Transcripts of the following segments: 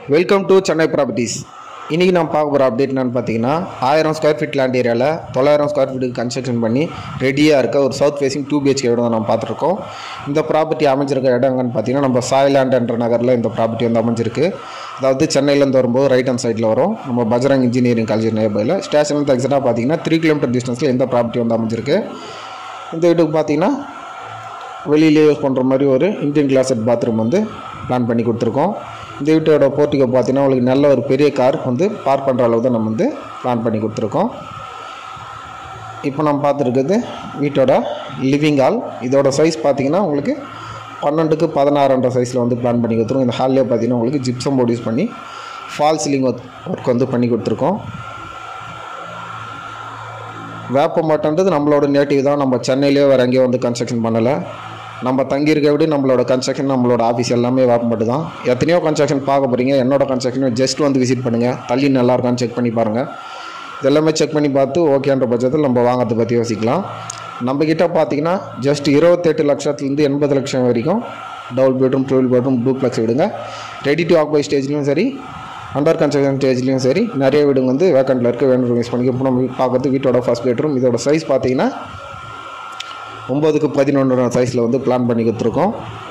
welcome to Chennai properties இன்றைக்கி நான் பார்க்க போகிற அப்டேட் என்னன்னு பார்த்தீங்கன்னா ஆயிரம் ஸ்கொயர் ஃபீட் லேண்ட் ஏரியாவில் தொள்ளாயிரம் ஸ்கொயர் ஃபீட்டுக்கு கன்ஸ்ட்ரக்ஷன் பண்ணி ரெடியாக இருக்க ஒரு சவுத் ஃபேசிங் டூ பிஹெச்கே இடம் தான் நம்ம பார்த்துருக்கோம் இந்த ப்ராப்பர்ட்டி அமைஞ்சிருக்க இடம் எங்கன்னு பார்த்தீங்கன்னா நம்ம சாய்லாண்ட் என்ற நகரில் இந்த ப்ராப்பர்ட்டி வந்து அமைஞ்சிருக்கு அதாவது சென்னையிலேருந்து வரும்போது ரைட் ஹேண்ட் சைடில் வரும் நம்ம பஜ்ரங் இன்ஜினியரிங் காலேஜ் நேர்பையில் ஸ்டேஷன்லேருந்து எக்ஸாக்டாக பார்த்தீங்கன்னா த்ரீ கிலோமீட்டர் டிஸ்டன்ஸில் இந்த ப்ராப்பர்ட்டி வந்து அமைஞ்சிருக்கு இந்த வீட்டுக்கு பார்த்தீங்கன்னா வெளியிலே யூஸ் பண்ணுற மாதிரி ஒரு இந்தியன் கிளாசட் பாத்ரூம் வந்து பிளான் பண்ணி கொடுத்துருக்கோம் இந்த வீட்டோட போர்ட்டிகோ பார்த்தீங்கன்னா உங்களுக்கு நல்ல ஒரு பெரிய கார் வந்து பார்க் பண்ணுற அளவு தான் நம்ம வந்து பிளான் பண்ணி கொடுத்துருக்கோம் இப்போ நம்ம பார்த்துருக்குது வீட்டோட லிவிங் ஹால் இதோட சைஸ் பார்த்தீங்கன்னா உங்களுக்கு பன்னெண்டுக்கு பதினாறுன்ற சைஸில் வந்து பிளான் பண்ணி கொடுத்துருக்கோம் இந்த ஹால்லே பார்த்தீங்கன்னா உங்களுக்கு ஜிப்சம் போர்ட் யூஸ் பண்ணி ஃபால் சீலிங் ஒர்க் வந்து பண்ணி கொடுத்துருக்கோம் வேப்பம்பட்டுன்றது நம்மளோட நேட்டிவ் தான் நம்ம சென்னையிலே வேறு எங்கேயும் வந்து கன்ஸ்ட்ரக்ஷன் பண்ணலை நம்ம தங்கியிருக்க விட நம்மளோட கன்ஸ்ட்ரக்ஷன் நம்மளோட ஆஃபீஸ் எல்லாமே வேப்பம்பட்டு தான் எத்தனையோ கன்ஸ்ட்ரக்ஷன் பார்க்க போகிறீங்க என்னோட கன்ஸ்ட்ரக்ஷன் ஜஸ்ட் வந்து விசிட் பண்ணுங்கள் தள்ளி நல்லா இருக்கான்னு செக் பண்ணி பாருங்கள் இதெல்லாமே செக் பண்ணி பார்த்து ஓகேன்ற பட்சத்தில் நம்ம வாங்கிறத பற்றி யோசிக்கலாம் நம்மக்கிட்ட பார்த்தீங்கன்னா ஜஸ்ட் இருபத்தெட்டு லட்சத்துலேருந்து எண்பது லட்சம் வரைக்கும் double bedroom triple bedroom duplex விடுங்க ரெடி டு ஆக்குபை ஸ்டேஜ்லேயும் சரி அண்டர் கன்ஸ்ட்ரக்ஷன் ஸ்டேஜ்லேயும் சரி நிறைய வீடுங்க வந்து வேக்கண்ட்டில் இருக்க வேணும் யூஸ் பண்ணிக்க இப்போ நம்ம பார்க்கறது வீட்டோட ஃபஸ்ட் பெட்ரூம் இதோட சைஸ் பார்த்தீங்கன்னா ஒம்பதுக்கு பதினொன்று சைஸில் வந்து பிளான் பண்ணி கொடுத்துருக்கோம்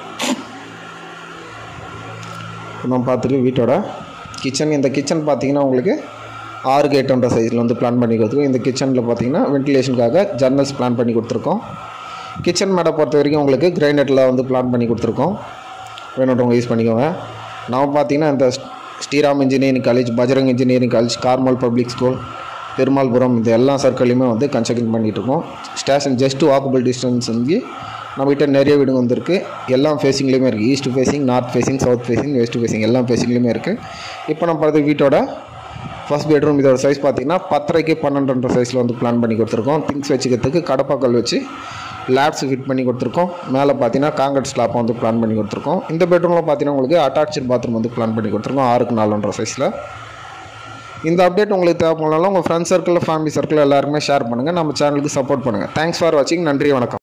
நம்ம பார்த்துட்டு வீட்டோட கிச்சன் இந்த கிச்சன் பார்த்தீங்கன்னா உங்களுக்கு ஆறுக்கு எட்டுன்ற சைஸில் வந்து பிளான் பண்ணி கொடுத்துருக்கோம் இந்த கிச்சனில் பார்த்தீங்கன்னா வென்டிலேஷனுக்காக ஜன்னல்ஸ் பிளான் பண்ணி கொடுத்துருக்கோம் கிச்சன் மேடை பொறுத்த வரைக்கும் உங்களுக்கு கிரைனட்டில் வந்து பிளான் பண்ணி கொடுத்துருக்கோம் வேணுன்றவங்க யூஸ் பண்ணிக்கோங்க நம்ம பார்த்தீங்கன்னா இந்த Sriram engineering college Bajrang engineering college Carmel public school Perumalpuram இந்த எல்லா சர்க்கிளையுமே வந்து கன்ஸ்ட்ரக்ஷன் பண்ணிகிட்டு இருக்கோம் ஸ்டேஷன் ஜஸ்ட் வாக்கபிள் டிஸ்டன்ஸ் வந்து நம்மகிட்ட நிறைய வீடுங்க வந்திருக்கு எல்லா ஃபேஸிங்லேயுமே இருக்குது east facing north facing south facing west facing எல்லா ஃபேஸிங்லேயுமே இருக்குது இப்போ நம்ம பார்த்து வீட்டோட ஃபஸ்ட் பெட்ரூம் இதோட சைஸ் பார்த்தீங்கன்னா பத்தரைக்கு பன்னெண்டுன்ற சைஸில் வந்து பிளான் பண்ணி கொடுத்துருக்கோம் திங்ஸ் வச்சுக்கிறதுக்கு கடப்பாக்கல் வச்சு லேப்ஸ் ஃபிட் பண்ணி கொடுத்துருக்கோம் மேலே பார்த்தீங்கன்னா காங்கிரட் ஸ்லாப் வந்து பிளான் பண்ணி கொடுத்துருக்கோம் இந்த பெட்ரூமில் பார்த்தீங்கன்னா உங்களுக்கு அட்டாச்சு பாத்ரூம் வந்து பிளான் பண்ணி கொடுத்துருக்கோம் ஆறுக்கு நாலுன்ற சைஸில் இந்த அப்டேட் உங்களுக்கு தேவைப்படலாம் உங்கள் ஃப்ரெண்ட்ஸ் சர்க்கிளில் ஃபேமிலி சர்க்கிள் எல்லாருக்குமே ஷேர் பண்ணுங்கள் நம்ம சேனலுக்கு சப்போர்ட் பண்ணுங்கள் தேங்க்ஸ் ஃபார் வாட்சிங் நன்றி வணக்கம்